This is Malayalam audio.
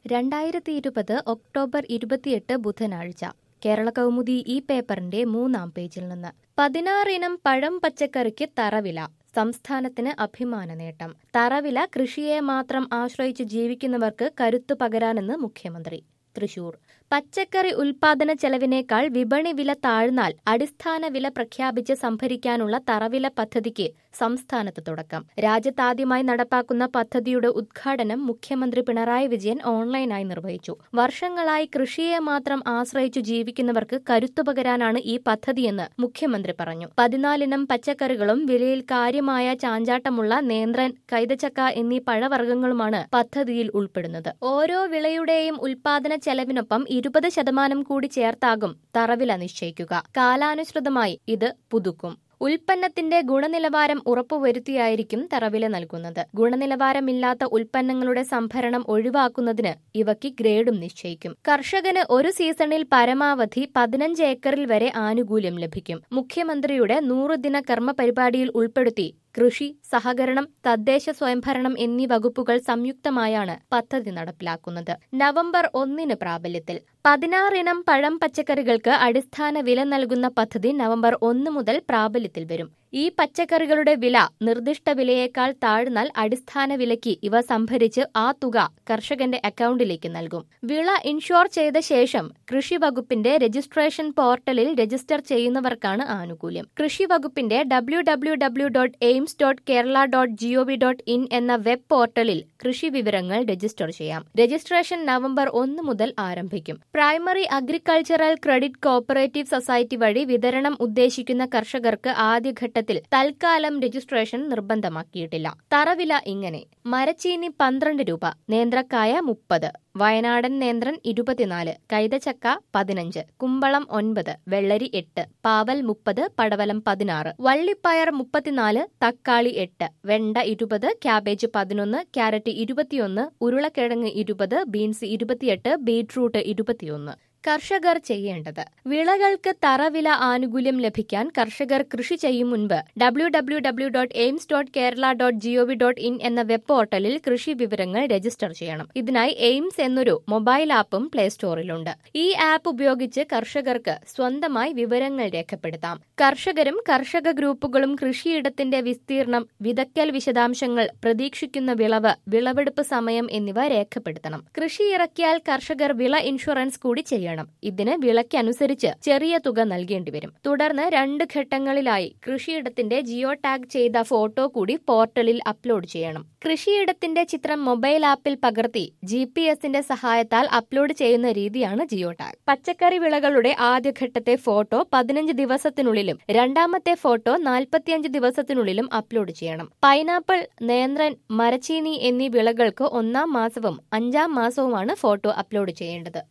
രണ്ടായിരത്തി ഇരുപത് ഒക്ടോബർ ഇരുപത്തിയെട്ട് ബുധനാഴ്ച കേരള കൗമുദി ഈ പേപ്പറിന്റെ മൂന്നാം പേജിൽ നിന്ന് പതിനാറിനം പഴം പച്ചക്കറിക്ക് തറവില സംസ്ഥാനത്തിന് അഭിമാന നേട്ടം തറവില കൃഷിയെ മാത്രം ആശ്രയിച്ച് ജീവിക്കുന്നവർക്ക് കരുത്തു പകരാനെന്ന് മുഖ്യമന്ത്രി തൃശൂർ പച്ചക്കറി ഉൽപാദന ചെലവിനേക്കാൾ വിപണി വില താഴ്ന്നാൽ അടിസ്ഥാന വില പ്രഖ്യാപിച്ച് സംഭരിക്കാനുള്ള തറവില പദ്ധതിക്ക് സംസ്ഥാനത്ത് തുടക്കം രാജ്യത്താദ്യമായി നടപ്പാക്കുന്ന പദ്ധതിയുടെ ഉദ്ഘാടനം മുഖ്യമന്ത്രി പിണറായി വിജയൻ ഓൺലൈനായി നിർവഹിച്ചു വർഷങ്ങളായി കൃഷിയെ മാത്രം ആശ്രയിച്ചു ജീവിക്കുന്നവർക്ക് കരുത്തു പകരാനാണ് ഈ പദ്ധതിയെന്ന് മുഖ്യമന്ത്രി പറഞ്ഞു പതിനാലിനം പച്ചക്കറികളും വിലയിൽ കാര്യമായ ചാഞ്ചാട്ടമുള്ള നേന്ത്രൻ കൈതച്ചക്ക എന്നീ പഴവർഗ്ഗങ്ങളുമാണ് പദ്ധതിയിൽ ഉൾപ്പെടുന്നത് ഓരോ വിളയുടെയും ഉൽപാദന ചെലവിനൊപ്പം ഇരുപത് ശതമാനം കൂടി ചേർത്താകും തറവില നിശ്ചയിക്കുക കാലാനുസൃതമായി ഇത് പുതുക്കും ഉൽപ്പന്നത്തിന്റെ ഗുണനിലവാരം ഉറപ്പുവരുത്തിയായിരിക്കും തറവില നൽകുന്നത് ഗുണനിലവാരമില്ലാത്ത ഉൽപ്പന്നങ്ങളുടെ സംഭരണം ഒഴിവാക്കുന്നതിന് ഇവയ്ക്ക് ഗ്രേഡും നിശ്ചയിക്കും കർഷകന് ഒരു സീസണിൽ പരമാവധി പതിനഞ്ച് ഏക്കറിൽ വരെ ആനുകൂല്യം ലഭിക്കും മുഖ്യമന്ത്രിയുടെ നൂറുദിന കർമ്മ പരിപാടിയിൽ ഉൾപ്പെടുത്തി കൃഷി സഹകരണം തദ്ദേശ സ്വയംഭരണം എന്നീ വകുപ്പുകൾ സംയുക്തമായാണ് പദ്ധതി നടപ്പിലാക്കുന്നത് നവംബർ ഒന്നിന് പ്രാബല്യത്തിൽ പതിനാറിനം പഴം പച്ചക്കറികൾക്ക് അടിസ്ഥാന വില നൽകുന്ന പദ്ധതി നവംബർ ഒന്ന് മുതൽ പ്രാബല്യത്തിൽ വരും ഈ പച്ചക്കറികളുടെ വില നിർദ്ദിഷ്ട വിലയേക്കാൾ താഴ്ന്നാൽ അടിസ്ഥാന വിലയ്ക്ക് ഇവ സംഭരിച്ച് ആ തുക കർഷകന്റെ അക്കൗണ്ടിലേക്ക് നൽകും വിള ഇൻഷുർ ചെയ്ത ശേഷം കൃഷി വകുപ്പിന്റെ രജിസ്ട്രേഷൻ പോർട്ടലിൽ രജിസ്റ്റർ ചെയ്യുന്നവർക്കാണ് ആനുകൂല്യം കൃഷി വകുപ്പിന്റെ W W W dot AIMS dot Kerala dot gov dot in എന്ന വെബ് പോർട്ടലിൽ കൃഷി വിവരങ്ങൾ രജിസ്റ്റർ ചെയ്യാം രജിസ്ട്രേഷൻ നവംബർ ഒന്ന് മുതൽ ആരംഭിക്കും primary agricultural credit cooperative society വഴി വിതരണം ഉദ്ദേശിക്കുന്ന കർഷകർക്ക് ആദ്യഘട്ടത്തിൽ തൽക്കാലം രജിസ്ട്രേഷൻ നിർബന്ധമാക്കിയിട്ടില്ല തറവില ഇങ്ങനെ മരച്ചീനി പന്ത്രണ്ട് രൂപ നേന്ത്രക്കായ മുപ്പത് വയനാടൻ നേന്ത്രൻ ഇരുപത്തിനാല് കൈതച്ചക്ക പതിനഞ്ച് കുമ്പളം ഒൻപത് വെള്ളരി എട്ട് പാവൽ മുപ്പത് പടവലം പതിനാറ് വള്ളിപ്പയർ മുപ്പത്തിനാല് തക്കാളി എട്ട് വെണ്ട ഇരുപത് ക്യാബേജ് പതിനൊന്ന് ക്യാരറ്റ് ഇരുപത്തിയൊന്ന് ഉരുളക്കിഴങ്ങ് ഇരുപത് ബീൻസ് ഇരുപത്തിയെട്ട് ബീട്രൂട്ട് ഇരുപത്തിയൊന്ന് കർഷകർ ചെയ്യേണ്ടത് വിളകൾക്ക് തറവില ആനുകൂല്യം ലഭിക്കാൻ കർഷകർ കൃഷി ചെയ്യും മുൻപ് W W W dot AIMS dot Kerala dot gov dot in എന്ന വെബ് പോർട്ടലിൽ കൃഷി വിവരങ്ങൾ രജിസ്റ്റർ ചെയ്യണം ഇതിനായി എയിംസ് എന്നൊരു മൊബൈൽ ആപ്പും പ്ലേ സ്റ്റോറിലുണ്ട് ഈ ആപ്പ് ഉപയോഗിച്ച് കർഷകർക്ക് സ്വന്തമായി വിവരങ്ങൾ രേഖപ്പെടുത്താം കർഷകരും കർഷക ഗ്രൂപ്പുകളും കൃഷിയിടത്തിന്റെ വിസ്തീർണം വിതക്കൽ വിശദാംശങ്ങൾ പ്രതീക്ഷിക്കുന്ന വിളവ് വിളവെടുപ്പ് സമയം എന്നിവ രേഖപ്പെടുത്തണം കൃഷി ഇറക്കിയാൽ കർഷകർ വിള ഇൻഷുറൻസ് കൂടി ചെയ്യണം ചെയ്യണം ഇതിന് വിളയ്ക്കനുസരിച്ച് ചെറിയ തുക നൽകേണ്ടി വരും തുടർന്ന് രണ്ട് ഘട്ടങ്ങളിലായി കൃഷിയിടത്തിന്റെ ജിയോ ടാഗ് ചെയ്ത ഫോട്ടോ കൂടി പോർട്ടലിൽ അപ്ലോഡ് ചെയ്യണം കൃഷിയിടത്തിന്റെ ചിത്രം മൊബൈൽ ആപ്പിൽ പകർത്തി ജി പി എസിന്റെ സഹായത്താൽ അപ്ലോഡ് ചെയ്യുന്ന രീതിയാണ് ജിയോ ടാഗ് പച്ചക്കറി വിളകളുടെ ആദ്യഘട്ടത്തെ ഫോട്ടോ പതിനഞ്ച് ദിവസത്തിനുള്ളിലും രണ്ടാമത്തെ ഫോട്ടോ നാൽപ്പത്തിയഞ്ച് ദിവസത്തിനുള്ളിലും അപ്ലോഡ് ചെയ്യണം പൈനാപ്പിൾ നേന്ത്രൻ മരച്ചീനി എന്നീ വിളകൾക്ക് ഒന്നാം മാസവും അഞ്ചാം മാസവുമാണ് ഫോട്ടോ അപ്ലോഡ് ചെയ്യേണ്ടത്